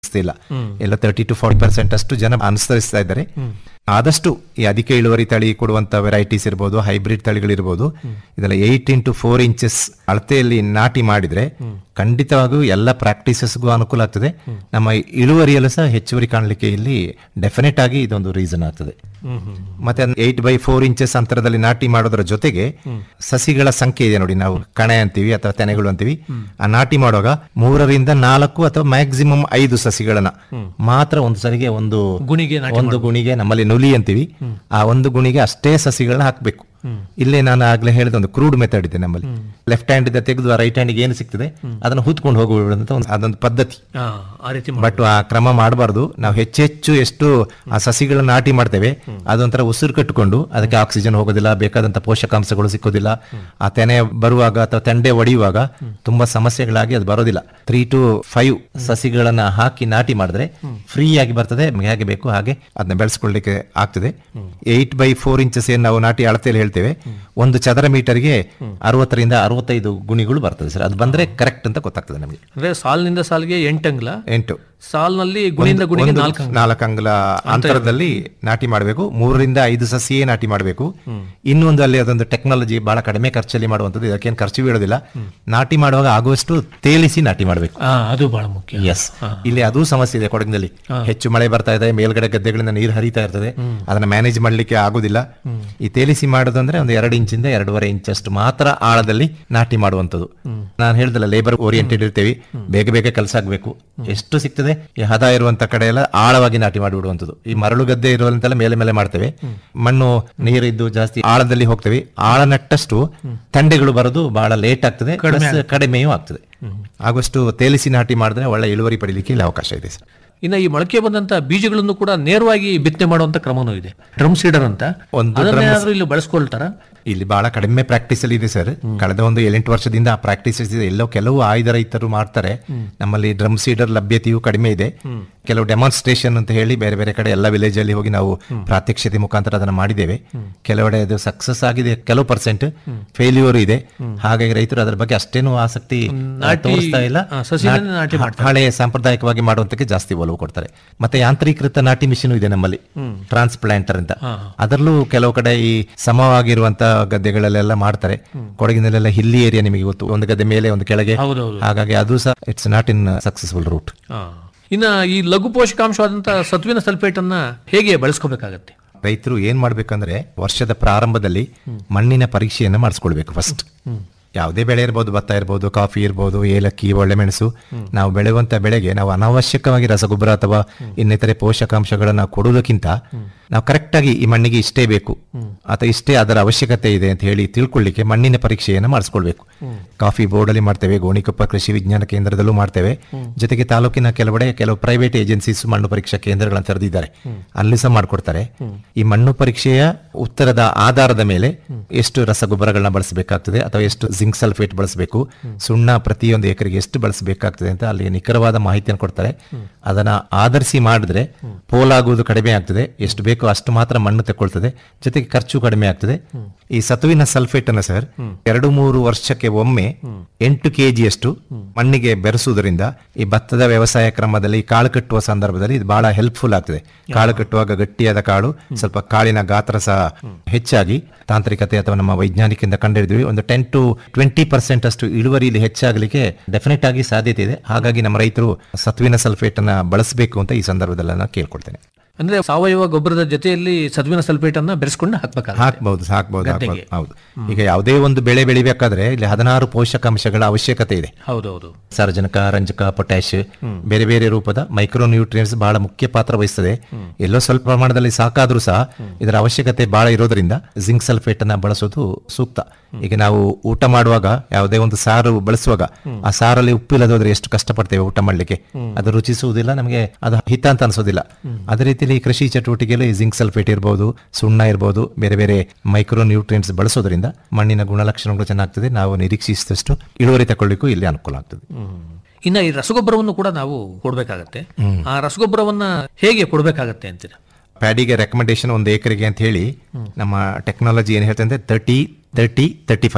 ಇಲ್ಲ ಎಲ್ಲ thirty to forty percent ಅಷ್ಟು ಜನ ಅನುಸರಿಸ್ತಾ ಇದ್ದಾರೆ ಆದಷ್ಟು ಈ ಅಧಿಕ ಇಳುವರಿ ತಳಿ ಕೊಡುವಂತ ವೆರೈಟೀಸ್ ಇರ್ಬೋದು ಹೈಬ್ರಿಡ್ ತಳಿಗಳಿರ್ಬೋದು ಇದೆಲ್ಲ ಏಟ್ ಇಂಟು ಫೋರ್ ಇಂಚಸ್ ಅಳತೆಯಲ್ಲಿ ನಾಟಿ ಮಾಡಿದ್ರೆ ಖಂಡಿತವಾಗೂ ಎಲ್ಲ ಪ್ರಾಕ್ಟೀಸಸ್ಗೂ ಅನುಕೂಲ ಆಗ್ತದೆ ನಮ್ಮ ಇಳುವರಿಯಲ್ಲೂ ಸಹ ಹೆಚ್ಚುವರಿ ಕಾಣಲಿಕ್ಕೆ ಇಲ್ಲಿ ಡೆಫಿನೆಟ್ ಆಗಿ ಇದೊಂದು ರೀಸನ್ ಆಗ್ತದೆ ಮತ್ತೆ ಏಟ್ ಬೈ ಫೋರ್ ಇಂಚಸ್ ಅಂತರದಲ್ಲಿ ನಾಟಿ ಮಾಡೋದ್ರ ಜೊತೆಗೆ ಸಸಿಗಳ ಸಂಖ್ಯೆ ಇದೆ ನೋಡಿ ನಾವು ಕಣೆ ಅಂತೀವಿ ಅಥವಾ ತೆನೆಗಳು ಅಂತೀವಿ ಆ ನಾಟಿ ಮಾಡುವಾಗ ಮೂರರಿಂದ ನಾಲ್ಕು ಅಥವಾ ಮ್ಯಾಕ್ಸಿಮಮ್ ಐದು ಸಸಿಗಳನ್ನ ಮಾತ್ರ ಒಂದು ಸರಿಗೆ ಒಂದು ಗುಣಿಗೆ ನಾಟಿ ಒಂದು ಗುಣಿಗೆ ನಮ್ಮಲ್ಲಿ ನುಲಿ ಅಂತೀವಿ ಆ ಒಂದು ಗುಣಿಗೆ ಅಷ್ಟೇ ಸಸಿಗಳನ್ನ ಹಾಕಬೇಕು ಇಲ್ಲೇ ನಾನು ಆಗ್ಲೇ ಹೇಳಿದ ಒಂದು ಕ್ರೂಡ್ ಮೆಥಡ್ ಇದೆ ನಮ್ಮಲ್ಲಿ ಲೆಫ್ಟ್ ಹ್ಯಾಂಡ್ ಇಂದ ತೆಗೆದು ರೈಟ್ ಹ್ಯಾಂಡ್ ಏನು ಸಿಗ್ತದೆ ಅದನ್ನ ಹೂತ್ಕೊಂಡು ಹೋಗುವಂತ ಒಂದು ಅದೊಂದು ಪದ್ಧತಿ ಆ, ಆ ರೀತಿ ಮಾಡ್- ಬಟ್ ಆ ಕ್ರಮ ಮಾಡಬಾರ್ದು ನಾವು ಹೆಚ್ಚೆಚ್ಚು ಎಷ್ಟು ಆ ಸಸಿಗಳನ್ನ ನಾಟಿ ಮಾಡ್ತೇವೆ ಅದೊಂಥರ ಉಸಿರು ಕಟ್ಟಿಕೊಂಡು ಅದಕ್ಕೆ ಆಕ್ಸಿಜನ್ ಹೋಗೋದಿಲ್ಲ ಬೇಕಾದಂತ ಪೋಷಕಾಂಶಗಳು ಸಿಕ್ಕೋದಿಲ್ಲ ಆ ತೆನೆ ಬರುವಾಗ ಅಥವಾ ತೆಂಡೆ ಒಡೆಯುವಾಗ ತುಂಬಾ ಸಮಸ್ಯೆಗಳಾಗಿ ಅದು ಬರೋದಿಲ್ಲ ತ್ರೀ ಟು ಫೈವ್ ಸಸಿಗಳನ್ನ ಹಾಕಿ ನಾಟಿ ಮಾಡಿದ್ರೆ ಫ್ರೀ ಆಗಿ ಬರ್ತದೆ ನಮ್ಗೆ ಹೇಗೆ ಬೇಕು ಹಾಗೆ ಅದನ್ನ ಬೆಳೆಸ್ಕೊಳ್ಳಿಕ್ಕೆ ಆಗ್ತದೆ ಏಟ್ ಬೈ ಫೋರ್ ಇಂಚಸ್ ಏನ್ ನಾವು ನಾಟಿ ಅಳತೆಯಲ್ಲಿ ಹೇಳ್ತೇವೆ ಒಂದು ಚದರ ಮೀಟರ್ಗೆ ಅರವತ್ತರಿಂದ ಅರವತ್ತೈದು ಗುಣಿಗಳು ಬರ್ತದೆ ಸರ್ ಅದು ಬಂದ್ರೆ ಕರೆಕ್ಟ್ ಅಂತ ಗೊತ್ತಾಗ್ತದೆ ನಮಗೆ ಅಂದ್ರೆ ಸಾಲಿನಿಂದ ಸಾಲಿಗೆ ಎಂಟು ಅಂಗ್ಲ ಎಂಟು ಸಾಲ್ನಲ್ಲಿ ಗುಣಿಯಿಂದ ಗುಣಿಗೆ ಒಂದು ನಾಲ್ಕು ಅಂಗ್ಲ ನಾಲ್ಕು ಅಂಗಲ ಅಂತರದಲ್ಲಿ ನಾಟಿ ಮಾಡಬೇಕು ಮೂರರಿಂದ ಐದು ಸಸಿಯೇ ನಾಟಿ ಮಾಡಬೇಕು ಇನ್ನೊಂದು ಅಲ್ಲಿ ಅದೊಂದು ಟೆಕ್ನಾಲಜಿ ಬಹಳ ಕಡಿಮೆ ಖರ್ಚಲ್ಲಿ ಮಾಡುವಂಥದ್ದು ಇದಕ್ಕೇನು ಖರ್ಚು ಬೀಳೋದಿಲ್ಲ ನಾಟಿ ಮಾಡುವಾಗ ಆಗುವಷ್ಟು ತೇಲಿಸಿ ನಾಟಿ ಮಾಡಬೇಕು ಆ, ಅದು ಬಹಳ ಮುಖ್ಯ ಎಸ್ ಇಲ್ಲಿ ಅದೂ ಸಮಸ್ಯೆ ಇದೆ ಕೊಡಗಿನಲ್ಲಿ ಹೆಚ್ಚು ಮಳೆ ಬರ್ತಾ ಇದೆ ಮೇಲ್ಗಡೆ ಗದ್ದೆಗಳಿಂದ ನೀರು ಹರಿತಾ ಇರ್ತದೆ ಅದನ್ನ ಮ್ಯಾನೇಜ್ ಮಾಡ್ಲಿಕ್ಕೆ ಆಗುದಿಲ್ಲ ಈ ತೇಲಿಸಿ ಮಾಡೋದಂದ್ರೆ ಒಂದು ಎರಡು ಇಂಚಿಂದ ಎರಡೂವರೆ ಇಂಚ್ ಅಷ್ಟು ಮಾತ್ರ ಆಳದಲ್ಲಿ ನಾಟಿ ಮಾಡುವಂಥದ್ದು ನಾನು ಹೇಳ್ದಲ್ಲ ಲೇಬರ್ ಓರಿಯೆಂಟೆಡ್ ಇರ್ತೇವೆ ಬೇಗ ಬೇಗ ಕೆಲಸ ಆಗ್ಬೇಕು ಎಷ್ಟು ಸಿಗ್ತದೆ ಈ ಹದ ಇರುವಂತ ಕಡೆ ಎಲ್ಲ ಆಳವಾಗಿ ನಾಟಿ ಮಾಡಿಬಿಡುವಂಥದ್ದು ಈ ಮರಳು ಗದ್ದೆ ಇರುವಂತೆಲ್ಲ ಮೇಲೆ ಮೇಲೆ ಮಾಡ್ತೇವೆ ಮಣ್ಣು ನೀರಿದ್ದು ಜಾಸ್ತಿ ಆಳದಲ್ಲಿ ಹೋಗ್ತೇವೆ ಆಳ ನಟ್ಟಷ್ಟು ತಂಡೆಗಳು ಬರೋದು ಬಹಳ ಲೇಟ್ ಆಗ್ತದೆ plus ಕಡಿಮೆಯೂ ಆಗ್ತದೆ ಆಗುವಷ್ಟು ತೇಲಿಸಿ ನಾಟಿ ಮಾಡಿದ್ರೆ ಒಳ್ಳೆ ಇಳುವರಿ ಪಡಿಲಿಕ್ಕೆ ಇಲ್ಲಿ ಅವಕಾಶ ಇದೆ ಸರ್ ಇನ್ನು ಈ ಮೊಳಕೆ ಬಂದಂತ ಬೀಜಗಳನ್ನು ಕೂಡ ನೇರವಾಗಿ ಬಿತ್ತನೆ ಮಾಡುವಂತ ಕ್ರಮನೂ ಇದೆ ಡ್ರಮ್ ಸೀಡರ್ ಅಂತ ಒಂದು ಅದನ್ನೇನಾದ್ರೂ ಇಲ್ಲಿ ಬಳಸ್ಕೊಳ್ತಾರ ಇಲ್ಲಿ ಬಹಳ ಕಡಿಮೆ ಪ್ರಾಕ್ಟೀಸ್ ಅಲ್ಲಿ ಇದೆ ಸರ್ ಕಳೆದ ಒಂದು ಏಳೆಂಟು ವರ್ಷದಿಂದ ಆ ಪ್ರಾಕ್ಟೀಸ್ ಇದೆ ಎಲ್ಲೋ ಕೆಲವು ಆಯ್ದ ರೈತರು ಮಾಡ್ತಾರೆ ನಮ್ಮಲ್ಲಿ ಡ್ರಮ್ ಸೀಡರ್ ಲಭ್ಯತೆಯೂ ಕಡಿಮೆ ಇದೆ ಕೆಲವು ಡೆಮಾನ್ಸ್ಟ್ರೇಷನ್ ಅಂತ ಹೇಳಿ ಬೇರೆ ಬೇರೆ ಕಡೆ ಎಲ್ಲ ವಿಲೇಜ್ ಅಲ್ಲಿ ಹೋಗಿ ನಾವು ಪ್ರಾತ್ಯಕ್ಷತೆ ಮುಖಾಂತರ ಅದನ್ನ ಮಾಡಿದ್ದೇವೆ ಕೆಲವೆಡೆ ಅದು ಸಕ್ಸಸ್ ಆಗಿದೆ ಕೆಲವು ಪರ್ಸೆಂಟ್ ಫೇಲ್ಯೂರ್ ಇದೆ ಹಾಗಾಗಿ ರೈತರು ಅದರ ಬಗ್ಗೆ ಅಷ್ಟೇನು ಆಸಕ್ತಿ ಆ, ತೋರಿಸ್ತಾ ಇಲ್ಲ ಆ, ಸಸಿಗಳನ್ನೇ ನಾಟಿ ನಾಟ್- ಹಳೆ ಸಾಂಪ್ರದಾಯಿಕವಾಗಿ ಮಾಡುವಂತಕ್ಕೆ ಜಾಸ್ತಿ ಒಲವು ಕೊಡ್ತಾರೆ ಮತ್ತೆ ಯಾಂತ್ರೀಕೃತ ನಾಟಿ ಮಿಷಿನ್ ಇದೆ ನಮ್ಮಲ್ಲಿ ಟ್ರಾನ್ಸ್ಪ್ಲಾಂಟರ್ ಅಂತ ಅದರಲ್ಲೂ ಕೆಲವು ಕಡೆ ಈ ಸಮವಾಗಿರುವಂತ ಗದ್ದೆಗಳಲ್ಲೆಲ್ಲ ಮಾಡ್ತಾರೆ ಕೊಡಗಿನಲ್ಲೆಲ್ಲ ಹಿಲ್ಲಿ ಏರಿಯಾ ನಿಮಗೆ ಗೊತ್ತು ಒಂದು ಗದ್ದೆ ಮೇಲೆ ಒಂದು ಕೆಳಗೆ ಹೌದೌದು. ಹಾಗಾಗಿ ಅದು ಸಹ it's not in successful route ಆ. ಇನ್ನ ಈ ಲಘು ಪೋಷಕಾಂಶವಾದಂತ ಸತ್ವಿನ ಸಲ್ಫೇಟ್ ಅನ್ನ ಹೇಗೆ ಬಳಸ್ಕೋಬೇಕಾಗತ್ತೆ ರೈತರು ಏನ್ ಮಾಡ್ಬೇಕಂದ್ರೆ ವರ್ಷದ ಪ್ರಾರಂಭದಲ್ಲಿ ಮಣ್ಣಿನ ಪರೀಕ್ಷೆಯನ್ನ ಮಾಡಿಸ್ಕೊಳ್ಬೇಕು ಫಸ್ಟ್ ಯಾವುದೇ ಬೆಳೆ ಇರ್ಬೋದು ಭತ್ತ ಇರ್ಬೋದು ಕಾಫಿ ಇರ್ಬೋದು ಏಲಕ್ಕಿ ಒಳ್ಳೆಮೆಣಸು ನಾವು ಬೆಳೆಯುವಂತ ಬೆಳೆಗೆ ನಾವು ಅನಾವಶ್ಯಕವಾಗಿ ರಸಗೊಬ್ಬರ ಅಥವಾ ಇನ್ನಿತರೆ ಪೋಷಕಾಂಶಗಳನ್ನ ಕೊಡುವುದಕ್ಕಿಂತ ನಾವು ಕರೆಕ್ಟ್ ಆಗಿ ಈ ಮಣ್ಣಿಗೆ ಇಷ್ಟೇ ಬೇಕು ಅಥವಾ ಇಷ್ಟೇ ಅದರ ಅವಶ್ಯಕತೆ ಇದೆ ಅಂತ ಹೇಳಿ ತಿಳ್ಕೊಳ್ಳಿಕ್ಕೆ ಮಣ್ಣಿನ ಪರೀಕ್ಷೆಯನ್ನು ಮಾಡಿಸ್ಕೊಳ್ಬೇಕು ಕಾಫಿ ಬೋರ್ಡ್ ಅಲ್ಲಿ ಮಾಡ್ತೇವೆ ಗೋಣಿಕೊಪ್ಪ ಕೃಷಿ ವಿಜ್ಞಾನ ಕೇಂದ್ರದಲ್ಲೂ ಮಾಡ್ತೇವೆ ಜೊತೆಗೆ ತಾಲೂಕಿನ ಕೆಲವೆಡೆ ಕೆಲವು ಪ್ರೈವೇಟ್ ಏಜೆನ್ಸೀಸ್ ಮಣ್ಣು ಪರೀಕ್ಷಾ ಕೇಂದ್ರಗಳನ್ನು ತೆರೆದಿದ್ದಾರೆ ಅಲ್ಲಿ ಸಹ ಮಾಡ್ಕೊಡ್ತಾರೆ ಈ ಮಣ್ಣು ಪರೀಕ್ಷೆಯ ಉತ್ತರದ ಆಧಾರದ ಮೇಲೆ ಎಷ್ಟು ರಸಗೊಬ್ಬರಗಳನ್ನ ಬಳಸಬೇಕಾಗ್ತದೆ ಅಥವಾ ಎಷ್ಟು ಜಿಂಕ್ ಸಲ್ಫೇಟ್ ಬಳಸಬೇಕು ಸುಣ್ಣ ಪ್ರತಿಯೊಂದು ಎಕರೆಗೆ ಎಷ್ಟು ಬಳಸಬೇಕಾಗ್ತದೆ ಅಂತ ಅಲ್ಲಿ ನಿಖರವಾದ ಮಾಹಿತಿಯನ್ನು ಕೊಡ್ತಾರೆ ಅದನ್ನ ಆಧರಿಸಿ ಮಾಡಿದ್ರೆ ಪೋಲಾಗುವುದು ಕಡಿಮೆ ಆಗ್ತದೆ ಎಷ್ಟು ಬೇಕೋ ಅಷ್ಟು ಮಾತ್ರ ಮಣ್ಣು ತಗೊಳ್ತದೆ ಜೊತೆಗೆ ಖರ್ಚು ಕಡಿಮೆ ಆಗ್ತದೆ ಈ ಸತುವಿನ ಸಲ್ಫೇಟ್ ಅನ್ನ ಸರ್ ಎರಡು ಮೂರು ವರ್ಷಕ್ಕೆ ಒಮ್ಮೆ ಎಂಟು ಕೆಜಿಯಷ್ಟು ಮಣ್ಣಿಗೆ ಬೆರೆಸುವುದರಿಂದ ಈ ಭತ್ತದ ವ್ಯವಸಾಯ ಕ್ರಮದಲ್ಲಿ ಕಾಳು ಕಟ್ಟುವ ಸಂದರ್ಭದಲ್ಲಿ ಇದು ಬಹಳ ಹೆಲ್ಪ್ಫುಲ್ ಆಗ್ತದೆ ಕಾಳು ಕಟ್ಟುವಾಗ ಗಟ್ಟಿಯಾದ ಕಾಳು ಸ್ವಲ್ಪ ಕಾಳಿನ ಗಾತ್ರ ಸಹ ಹೆಚ್ಚಾಗಿ ತಾಂತ್ರಿಕತೆ ಅಥವಾ ನಮ್ಮ ವೈಜ್ಞಾನಿಕದಿಂದ ಕಂಡುಹಿಡಿದ್ವಿ ಒಂದು ಟೆನ್ ಟು ಟ್ವೆಂಟಿ ಪರ್ಸೆಂಟ್ ಅಷ್ಟು ಇಳುವರಿಯಲ್ಲಿ ಹೆಚ್ಚಾಗಲಿಕ್ಕೆ ಡೆಫಿನೆಟ್ ಆಗಿ ಸಾಧ್ಯತೆ ಇದೆ ಹಾಗಾಗಿ ನಮ್ಮ ರೈತರು ಸತ್ವಿನ ಸಲ್ಫೇಟ್ ಅನ್ನ ಬಳಸಬೇಕು ಅಂತ ಈ ಸಂದರ್ಭದಲ್ಲಿ ನಾನು ಕೇಳ್ಕೊಳ್ತೇನೆ ಅಂದ್ರೆ ಸಾವಯವ ಗೊಬ್ಬರದ ಜೊತೆಯಲ್ಲಿ ಸತ್ವಿನ ಸಲ್ಫೇಟ್ ಅನ್ನ ಬೆರೆಸ್ಕೊಂಡು ಹಾಕ್ಬೇಕಾಗುತ್ತೆ ಹಾಕ್ಬಹುದು ಹಾಕ್ಬಹುದು ಗದ್ದೆಗೆ. ಹಾಕ್ಬಹುದು ಹೌದು ಈಗ ಯಾವುದೇ ಒಂದು ಬೆಳೆ ಬೆಳಿಬೇಕಾದ್ರೆ ಇಲ್ಲಿ ಹದಿನಾರು ಪೋಷಕಾಂಶಗಳ ಅವಶ್ಯಕತೆ ಇದೆ ಹೌದೌದು ಸಾರಜನಕ ರಂಜಕ ಪೊಟ್ಯಾಶ್ ಬೇರೆ ಬೇರೆ ರೂಪದ ಮೈಕ್ರೋ ನ್ಯೂಟ್ರಿಯೆಂಟ್ಸ್ ಬಹಳ ಮುಖ್ಯ ಪಾತ್ರ ವಹಿಸ್ತದೆ ಎಲ್ಲೋ ಸ್ವಲ್ಪ ಪ್ರಮಾಣದಲ್ಲಿ ಸಾಕಾದ್ರೂ ಸಹ ಇದರ ಅವಶ್ಯಕತೆ ಬಹಳ ಇರೋದ್ರಿಂದ ಜಿಂಕ್ ಸಲ್ಫೇಟ್ ಅನ್ನ ಬಳಸೋದು ಸೂಕ್ತ ಈಗ ನಾವು ಊಟ ಮಾಡುವಾಗ ಯಾವುದೇ ಒಂದು ಸಾರು ಬಳಸುವಾಗ ಆ ಸಾರಲ್ಲಿ ಉಪ್ಪಿಲ್ಲದೋದ್ರೆ ಎಷ್ಟು ಕಷ್ಟಪಡ್ತೇವೆ ಊಟ ಮಾಡ್ಲಿಕ್ಕೆ ಅದು ರುಚಿಸುವುದಿಲ್ಲ ನಮಗೆ ಅದು ಹಿತ ಅಂತ ಅನ್ಸೋದಿಲ್ಲ ಅದೇ ರೀತಿಯಲ್ಲಿ ಕೃಷಿ ಚಟುವಟಿಕೆಯಲ್ಲಿ ಜಿಂಕ್ ಸಲ್ಫೇಟ್ ಇರ್ಬೋದು ಸುಣ್ಣ ಇರ್ಬೋದು ಬೇರೆ ಬೇರೆ ಮೈಕ್ರೋ ನ್ಯೂಟ್ರಿಯೆಂಟ್ಸ್ ಬಳಸೋದ್ರಿಂದ ಮಣ್ಣಿನ ಗುಣಲಕ್ಷಣಗಳು ಚೆನ್ನಾಗ್ತದೆ ನಾವು ನಿರೀಕ್ಷಿಸಿದಷ್ಟು ಇಳುವರಿ ತಗೊಳ್ಳಿಕ್ಕೂ ಇಲ್ಲಿ ಅನುಕೂಲ ಆಗ್ತದೆ ಇನ್ನ ಈ ರಸಗೊಬ್ಬರವನ್ನು ಕೂಡ ನಾವು ಕೊಡ್ಬೇಕಾಗತ್ತೆ ಆ ರಸಗೊಬ್ಬರವನ್ನ ಹೇಗೆ ಕೊಡ್ಬೇಕಾಗತ್ತೆ ಅಂತೀರಾ ಪ್ಯಾಡಿಗೆ ರೆಕಮೆಂಡೇಶನ್ ಒಂದು ಎಕರೆಗೆ ಅಂತ ಹೇಳಿ ನಮ್ಮ ಟೆಕ್ನಾಲಜಿ ಏನು ಹೇಳ್ತಂದ್ರೆ ತರ್ಟಿ ತರ್ಟಿ ತರ್ಟಿ ಫೈವ್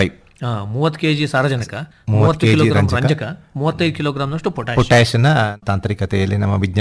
ಮೂವತ್ತು ಕೆಜಿ ಸಾರಜನಕ ಮೂವತ್ತು ಮೂವತ್ತು kg ಕಿಲೋಗ್ರಾಂ ರಂಜಕ, ರಂಜಕ ಮೂವತ್ತೈದು ಕಿಲೋಗ್ರಾಂನಷ್ಟು ಪೊಟ್ಯಾಶ್ ಪೊಟ್ಯಾಷಿಯನ್ನ ತಾಂತ್ರಿಕತೆಯಲ್ಲಿ ನಮ್ಮ ವಿಜ್ಞಾನ